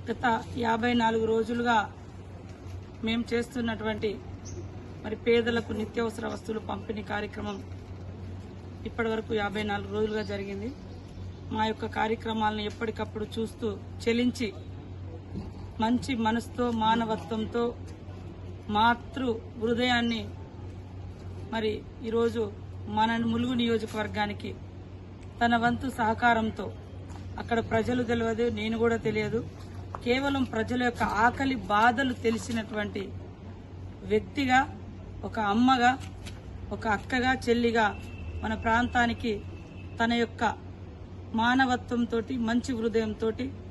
గత యాభై నాలుగు రోజులుగా మేము చేస్తున్నటువంటి మరి పేదలకు నిత్యావసర వస్తువులు పంపిణీ కార్యక్రమం ఇప్పటి వరకు యాభై నాలుగు రోజులుగా జరిగింది మా యొక్క కార్యక్రమాలను ఎప్పటికప్పుడు చూస్తూ చెలించి మంచి మనసుతో మానవత్వంతో మాతృ హృదయాన్ని మరి ఈరోజు మన ములుగు నియోజకవర్గానికి తన వంతు సహకారంతో అక్కడ ప్రజలు తెలియదు నేను కూడా తెలియదు కేవలం ప్రజల యొక్క ఆకలి బాధలు తెలిసినటువంటి వ్యక్తిగా ఒక అమ్మగా ఒక అక్కగా చెల్లిగా మన ప్రాంతానికి తన యొక్క మానవత్వంతో మంచి హృదయంతో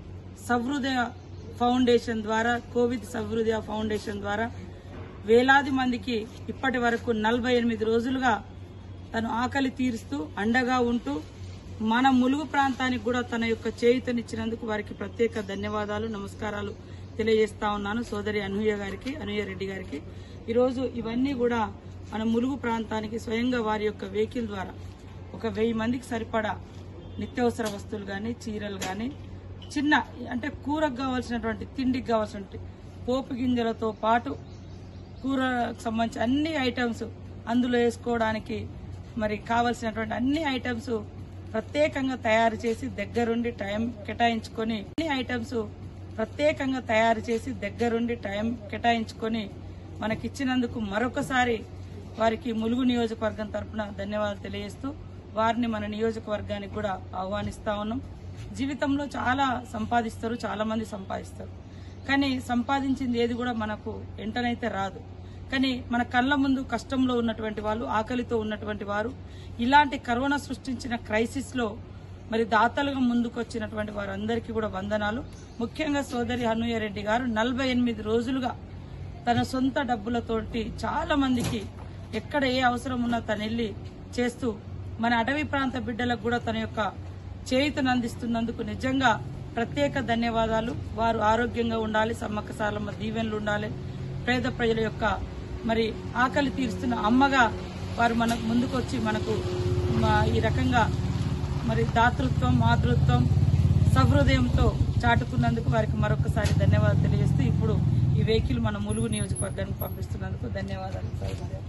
సహృదయ ఫౌండేషన్ ద్వారా కోవిడ్ సహృదయ ఫౌండేషన్ ద్వారా వేలాది మందికి ఇప్పటి వరకు నలభై ఎనిమిది రోజులుగా తను ఆకలి తీరుస్తూ అండగా ఉంటూ మన ములుగు ప్రాంతానికి కూడా తన యొక్క చేయుతనిచ్చినందుకు వారికి ప్రత్యేక ధన్యవాదాలు నమస్కారాలు తెలియజేస్తా ఉన్నాను సోదరి అనూయ గారికి అనూయ రెడ్డి గారికి ఈరోజు ఇవన్నీ కూడా మన ములుగు ప్రాంతానికి స్వయంగా వారి యొక్క వెహికల్ ద్వారా ఒక వెయ్యి మందికి సరిపడా నిత్యావసర వస్తువులు కానీ చీరలు కానీ చిన్న అంటే కూరకు కావాల్సినటువంటి తిండికి కావాల్సినటువంటి పోపు గింజలతో పాటు కూరకు సంబంధించి అన్ని ఐటమ్స్ అందులో వేసుకోవడానికి మరి కావలసినటువంటి అన్ని ఐటమ్స్ ప్రత్యేకంగా తయారు చేసి దగ్గరుండి టైం కేటాయించుకొని అన్ని ఐటమ్స్ ప్రత్యేకంగా తయారు చేసి దగ్గరుండి టైం కేటాయించుకొని మనకిచ్చినందుకు మరొకసారి వారికి ములుగు నియోజకవర్గం తరపున ధన్యవాదాలు తెలియజేస్తూ వారిని మన నియోజకవర్గానికి కూడా ఆహ్వానిస్తా ఉన్నాం జీవితంలో చాలా సంపాదిస్తారు చాలా మంది సంపాదిస్తారు కానీ సంపాదించింది ఏది కూడా మనకు వెంటనైతే రాదు కానీ మన కళ్ళ ముందు కష్టంలో ఉన్నటువంటి వాళ్ళు ఆకలితో ఉన్నటువంటి వారు ఇలాంటి కరోనా సృష్టించిన క్రైసిస్ లో మరి దాతలుగా ముందుకు వచ్చినటువంటి వారందరికీ కూడా వందనాలు ముఖ్యంగా సోదరి హనుయ రెడ్డి గారు నలభై ఎనిమిది రోజులుగా తన సొంత డబ్బులతోటి చాలా మందికి ఎక్కడ ఏ అవసరం ఉన్నా తను వెళ్ళి చేస్తూ మన అటవీ ప్రాంత బిడ్డలకు కూడా తన యొక్క చేయుతను అందిస్తున్నందుకు నిజంగా ప్రత్యేక ధన్యవాదాలు వారు ఆరోగ్యంగా ఉండాలి సమ్మక్క సారలమ్మ దీవెనలు ఉండాలి పేద ప్రజల యొక్క మరి ఆకలి తీరుస్తున్న అమ్మగా వారు మనకు ముందుకొచ్చి మనకు మా- ఈ రకంగా మరి దాతృత్వం మాతృత్వం సహృదయంతో చాటుకున్నందుకు వారికి మరొకసారి ధన్యవాదాలు తెలియజేస్తూ ఇప్పుడు ఈ వెహికల్ మన ములుగు నియోజకవర్గానికి పంపిస్తున్నందుకు ధన్యవాదాలు సార్